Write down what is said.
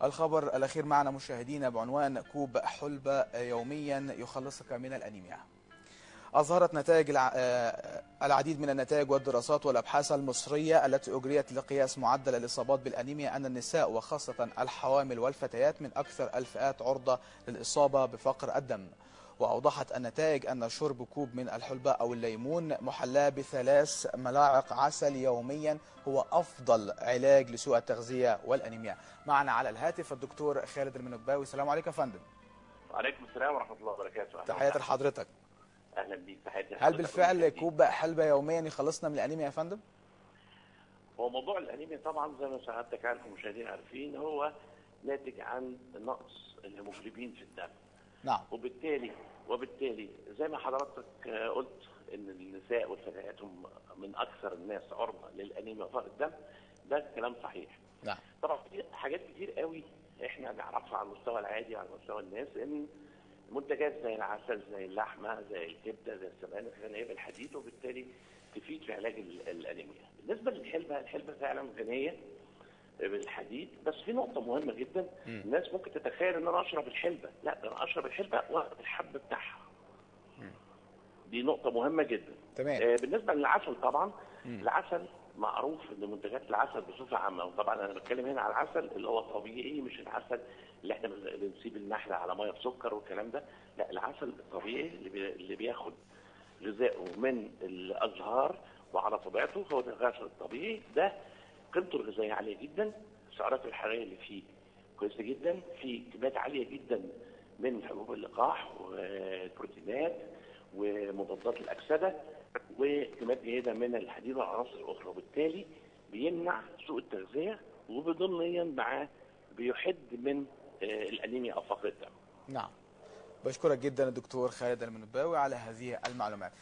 الخبر الأخير معنا مشاهدينا بعنوان كوب حلبة يوميا يخلصك من الأنيميا أظهرت نتائج الع- آه، العديد من النتائج والدراسات والأبحاث المصرية التي أجريت لقياس معدل الإصابات بالأنيميا أن النساء وخاصة الحوامل والفتيات من أكثر الفئات عرضة للإصابة بفقر الدم وأوضحت النتائج أن شرب كوب من الحلبة أو الليمون محلاه بثلاث ملاعق عسل يوميا هو أفضل علاج لسوء التغذية والأنيميا معنا على الهاتف الدكتور خالد المنباوي السلام عليكم يا فندم وعليكم السلام ورحمه الله وبركاته أهلا تحياتي وسهلا. لحضرتك اهلا بيك تحياتي هل لحضرتك بالفعل والمشاهدين. كوب حلبة يوميا يخلصنا من الأنيميا يا فندم؟ هو موضوع الانيميا طبعا زي ما سعادتك عارف المشاهدين عارفين هو ناتج عن نقص الهيموجلوبين في الدم نعم وبالتالي وبالتالي زي ما حضرتك آه، قلت ان النساء والفتيات هم من اكثر الناس عرضه للانيميا وفقر الدم ده كلام صحيح نعم طبعا في حاجات كتير قوي احنا نعرفها على المستوى العادي وعلى مستوى الناس ان منتجات زي العسل زي اللحمه زي الكبده زي السبانخ غنيه بالحديد وبالتالي تفيد في علاج ال- الانيميا. بالنسبه للحلبه الحلبه فعلا غنيه بالحديد بس في نقطه مهمه جدا الناس ممكن تتخيل ان انا اشرب الحلبه لا ده انا اشرب الحلبه واخد الحب بتاعها دي نقطه مهمه جدا تمام. آه، بالنسبه للعسل طبعا العسل معروف ان منتجات العسل بصفه عامه وطبعا انا بتكلم هنا على العسل اللي هو طبيعي مش العسل اللي احنا بن- بنسيب النحله على ميه بسكر والكلام ده لا العسل الطبيعي اللي, بي... اللي بياخد غذائه من الازهار وعلى طبيعته هو ده العسل الطبيعي ده قيمته الغذائيه عاليه جدا السعرات الحراريه اللي فيه كويسه جدا في كميات عاليه جدا من حبوب اللقاح والبروتينات ومضادات الاكسده وكميات جيده من الحديد والعناصر الاخرى وبالتالي بيمنع سوء التغذيه وبضمنيا معاه بيحد من آه، الانيميا او فقر الدم نعم بشكرك جدا الدكتور خالد المنباوي على هذه المعلومات